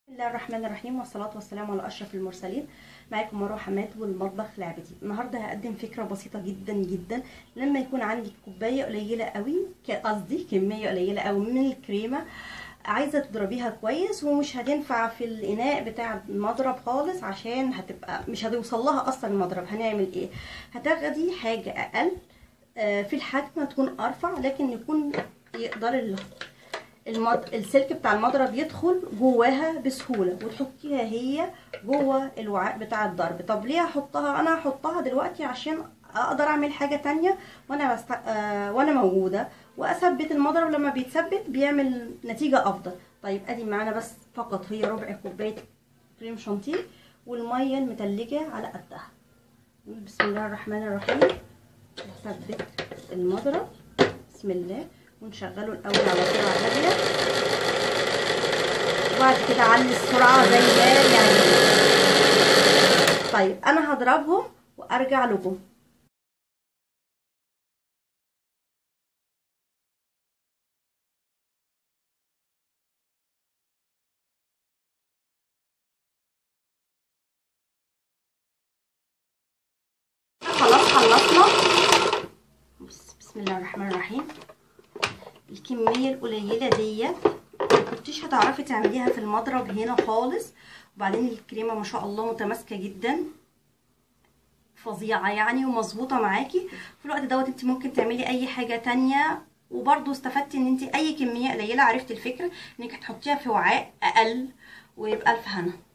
الله الرحمن الرحيم والصلاة والسلام على أشرف المرسلين معاكم مروة حماد والمطبخ لعبتي النهاردة هقدم فكرة بسيطة جدا جدا لما يكون عندك كوباية قليلة قوي ك- قصدي كمية قليلة قوي من الكريمة عايزة تضربيها كويس ومش هتنفع في الإناء بتاع المضرب خالص عشان هتبقى مش هتوصل لها أصلا المضرب هنعمل إيه هتاخدي حاجة أقل آه، في الحجم تكون أرفع لكن يكون يقدر ال- المض... السلك بتاع المضرب يدخل جواها بسهوله وتحطيها هي جوه الوعاء بتاع الضرب طب ليه احطها انا هحطها دلوقتي عشان اقدر اعمل حاجه تانية وانا بست... آه وانا موجوده واثبت المضرب لما بيتثبت بيعمل نتيجه افضل طيب ادي معانا بس فقط هي ربع كوبايه كريم شانتيه والميه المتلجه على قدها بسم الله الرحمن الرحيم نثبت المضرب بسم الله ونشغله الاول على سرعه هاديه وبعد كده علي السرعه زي ما يعني طيب انا هضربهم وارجع لكم خلاص خلصنا بس بسم الله الرحمن الرحيم الكميه القليله ديت ما كنتيش هتعرفي تعمليها في المضرب هنا خالص وبعدين الكريمه ما شاء الله متماسكه جدا فظيعه يعني ومظبوطه معاكي في الوقت دوت انت ممكن تعملي اي حاجه تانية وبرضو استفدتي ان انت اي كميه قليله عرفتي الفكره انك هتحطيها في وعاء اقل ويبقى الف هنا